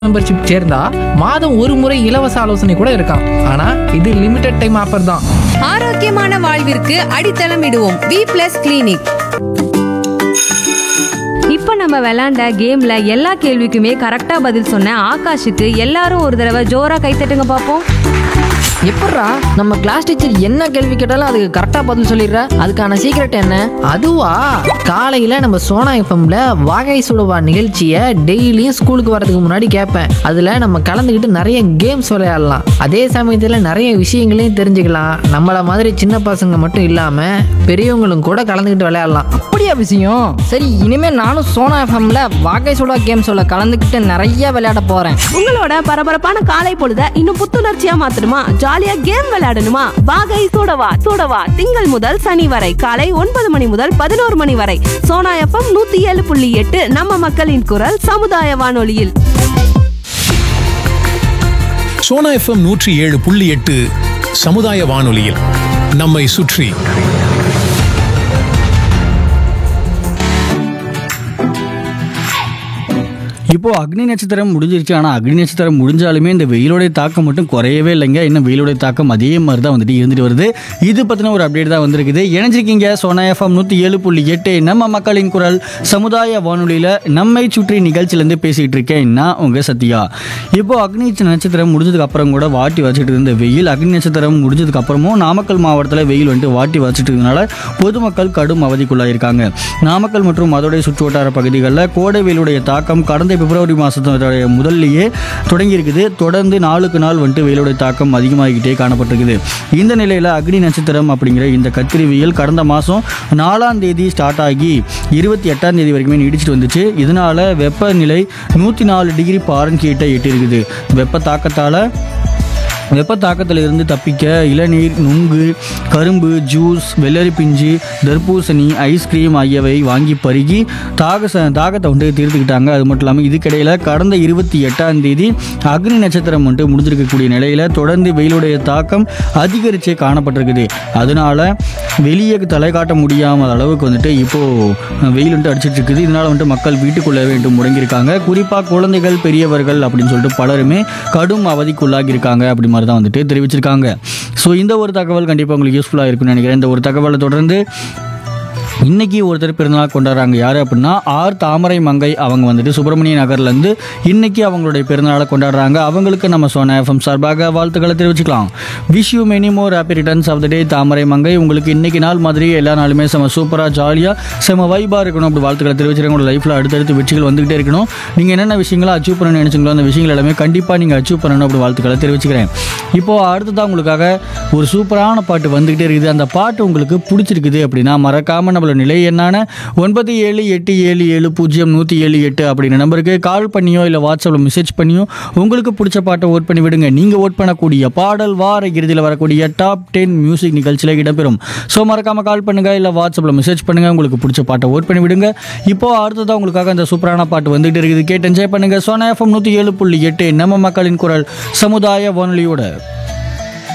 membership சேர்ந்தா மாதம் ஒரு முறை இலவச ஆலோசனை கூட இருக்காம் ஆனா இது லிமிடெட் டைம் ஆஃபர் தான் ஆரோக்கியமான வாழ்விற்கு அடித்தளம் இடுவோம் வி பிளஸ் கிளினிக் இப்போ நம்ம விளையாண்ட கேம்ல எல்லா கேள்விக்குமே கரெக்டா பதில் சொன்ன ஆகாஷுக்கு எல்லாரும் ஒரு தடவை ஜோரா கைத்தட்டுங்க பார்ப்போம் எப்பட்றா நம்ம கிளாஸ் டீச்சர் என்ன கேள்வி கேட்டாலும் அதுக்கு கரெக்டாக பதில் சொல்லிடுற அதுக்கான சீக்ரெட் என்ன அதுவா காலையில நம்ம சோனா எஃப்எம்ல வாகை சுடுவா நிகழ்ச்சியை டெய்லியும் ஸ்கூலுக்கு வரதுக்கு முன்னாடி கேட்பேன் அதுல நம்ம கலந்துக்கிட்டு நிறைய கேம்ஸ் விளையாடலாம் அதே சமயத்துல நிறைய விஷயங்களையும் தெரிஞ்சுக்கலாம் நம்மள மாதிரி சின்ன பசங்க மட்டும் இல்லாம பெரியவங்களும் கூட கலந்துக்கிட்டு விளையாடலாம் அப்படியா விஷயம் சரி இனிமே நானும் சோனா எஃப்எம்ல வாகை சுடா கேம் சொல்ல கலந்துக்கிட்டு நிறைய விளையாட போறேன் உங்களோட பரபரப்பான காலை பொழுத இன்னும் புத்துணர்ச்சியா மாத்தணுமா ஜாலியா கேம் விளையாடணுமா வாகை சூடவா சூடவா திங்கள் முதல் சனி வரை காலை ஒன்பது மணி முதல் பதினோரு மணி வரை சோனா எஃப்எம் நூத்தி ஏழு புள்ளி எட்டு நம்ம மக்களின் குரல் சமுதாய வானொலியில் சோனா எஃப்எம் நூற்றி ஏழு புள்ளி எட்டு சமுதாய வானொலியில் நம்மை சுற்றி இப்போ அக்னி நட்சத்திரம் முடிஞ்சிருச்சு ஆனால் அக்னி நட்சத்திரம் முடிஞ்சாலுமே இந்த வெயிலோடைய தாக்கம் மட்டும் குறையவே இல்லைங்க இன்னும் வெயிலோடைய தாக்கம் அதே மாதிரி தான் வந்துட்டு இருந்துட்டு வருது இது பற்றின ஒரு அப்டேட் தான் வந்திருக்குது இணைஞ்சிருக்கீங்க சோனா எஃப்எம் நூற்றி ஏழு புள்ளி எட்டு நம்ம மக்களின் குரல் சமுதாய வானொலியில் நம்மை சுற்றி நிகழ்ச்சியிலேருந்து பேசிகிட்டு இருக்கேன் நான் உங்கள் சத்யா இப்போ அக்னி நட்சத்திரம் முடிஞ்சதுக்கு அப்புறம் கூட வாட்டி வச்சுட்டு இருந்த வெயில் அக்னி நட்சத்திரம் முடிஞ்சதுக்கு அப்புறமும் நாமக்கல் மாவட்டத்தில் வெயில் வந்துட்டு வாட்டி வச்சுட்டு இருந்தனால பொதுமக்கள் கடும் அவதிக்குள்ளாயிருக்காங்க நாமக்கல் மற்றும் அதோடைய சுற்றுவட்டார பகுதிகளில் கோடை வெயிலுடைய தாக்கம் கடந்த பிப்ரவரி மாதத்தோடைய முதல்லையே தொடங்கி இருக்குது தொடர்ந்து நாளுக்கு நாள் வந்துட்டு வெயிலுடைய தாக்கம் அதிகமாகிக்கிட்டே காணப்பட்டிருக்குது இந்த நிலையில் அக்னி நட்சத்திரம் அப்படிங்கிற இந்த கத்திரி வெயில் கடந்த மாதம் நாலாம் தேதி ஸ்டார்ட் ஆகி இருபத்தி எட்டாம் தேதி வரைக்குமே நீடிச்சிட்டு வந்துச்சு இதனால வெப்பநிலை நூற்றி நாலு டிகிரி பாரன்கீட்டை எட்டியிருக்குது வெப்ப தாக்கத்தால் வெப்ப தாக்கத்தில் இருந்து தப்பிக்க இளநீர் நுங்கு கரும்பு ஜூஸ் வெள்ளரி பிஞ்சு தர்பூசணி ஐஸ்கிரீம் ஆகியவை வாங்கி பருகி தாக ச- தாகத்தை வந்து தீர்த்துக்கிட்டாங்க அது மட்டும் இல்லாமல் இதுக்கிடையில் கடந்த இருபத்தி எட்டாம் தேதி அக்னி நட்சத்திரம் வந்துட்டு முடிஞ்சிருக்கக்கூடிய நிலையில் தொடர்ந்து வெயிலுடைய தாக்கம் அதிகரிச்சே காணப்பட்டிருக்குது அதனால வெளியே தலை காட்ட முடியாத அளவுக்கு வந்துட்டு இப்போது வெயில் வந்துட்டு அடிச்சிட்டு இருக்குது இதனால வந்துட்டு மக்கள் வீட்டுக்குள்ளே வேண்டும் முடங்கியிருக்காங்க குறிப்பாக குழந்தைகள் பெரியவர்கள் அப்படின்னு சொல்லிட்டு பலருமே கடும் அவதிக்குள்ளாகி இருக்காங்க அப்படி மாதிரி தான் வந்துட்டு தெரிவிச்சிருக்காங்க ஸோ இந்த ஒரு தகவல் கண்டிப்பாக உங்களுக்கு யூஸ்ஃபுல்லாக இருக்கும்னு நினைக்கிறேன் இந்த ஒரு தகவலை தொடர்ந்து இன்னைக்கு ஒருத்தர் பிறந்தநாள் கொண்டாடுறாங்க யார் அப்படின்னா ஆர் தாமரை மங்கை அவங்க வந்துட்டு சுப்பிரமணிய நகர்லேருந்து இன்னைக்கு அவங்களுடைய பிறந்தநாளை கொண்டாடுறாங்க அவங்களுக்கு நம்ம சோனா எஃப்எம் சார்பாக வாழ்த்துக்களை தெரிவிச்சுக்கலாம் wish you many more happy returns of the day Thamarai Mangai உங்களுக்கு இன்னைக்கு நாள் மாதிரி எல்லா நாளுமே செம சூப்பராக ஜாலியாக செம வைபாக இருக்கணும் அப்படி வாழ்த்துக்களை தெரிவிச்சுருங்க உங்களோட லைஃப்பில் அடுத்தடுத்து வெற்றிகள் வந்துகிட்டே இருக்கணும் நீங்கள் என்னென்ன விஷயங்களை அச்சீவ் பண்ணணும்னு நினைச்சீங்களோ அந்த விஷயங்கள் எல்லாமே கண்டிப்பாக நீங்கள் அச்சீவ் பண்ணணும் அப்படி வாழ்த்துக்களை தெரிவிச்சுக்கிறேன் இப்போது அடுத்ததாக உங்களுக்காக ஒரு சூப்பரான பாட்டு வந்துகிட்டே இருக்குது அந்த பாட்டு உங்களுக்கு பிடிச்சிருக்குது அப்படின்னா மறக்காமல் நம்மளோட நிலை என்னான ஒன்பது ஏழு எட்டு ஏழு ஏழு பூஜ்ஜியம் நூற்றி ஏழு எட்டு அப்படின்ற நம்பருக்கு கால் பண்ணியோ இல்லை வாட்ஸ்அப்பில் மெசேஜ் பண்ணியோ உங்களுக்கு பிடிச்ச பாட்டை ஓட் பண்ணி விடுங்க நீங்கள் ஓட் பண்ணக்கூடிய பாடல் வார இறுதியில் வரக்கூடிய டாப் டென் மியூசிக் நிகழ்ச்சியில் இடம்பெறும் ஸோ மறக்காமல் கால் பண்ணுங்கள் இல்லை வாட்ஸ்அப்பில் மெசேஜ் பண்ணுங்கள் உங்களுக்கு பிடிச்ச பாட்டை ஓட் பண்ணி விடுங்க இப்போ அடுத்ததாக உங்களுக்காக அந்த சூப்பரான பாட்டு வந்துகிட்டு இருக்குது கேட்டு என்ஜாய் பண்ணுங்கள் சோனா எஃப்எம் நூற்றி ஏழு புள்ளி எட்டு நம்ம மக்களின் குரல் சமுதாய வானொலியோட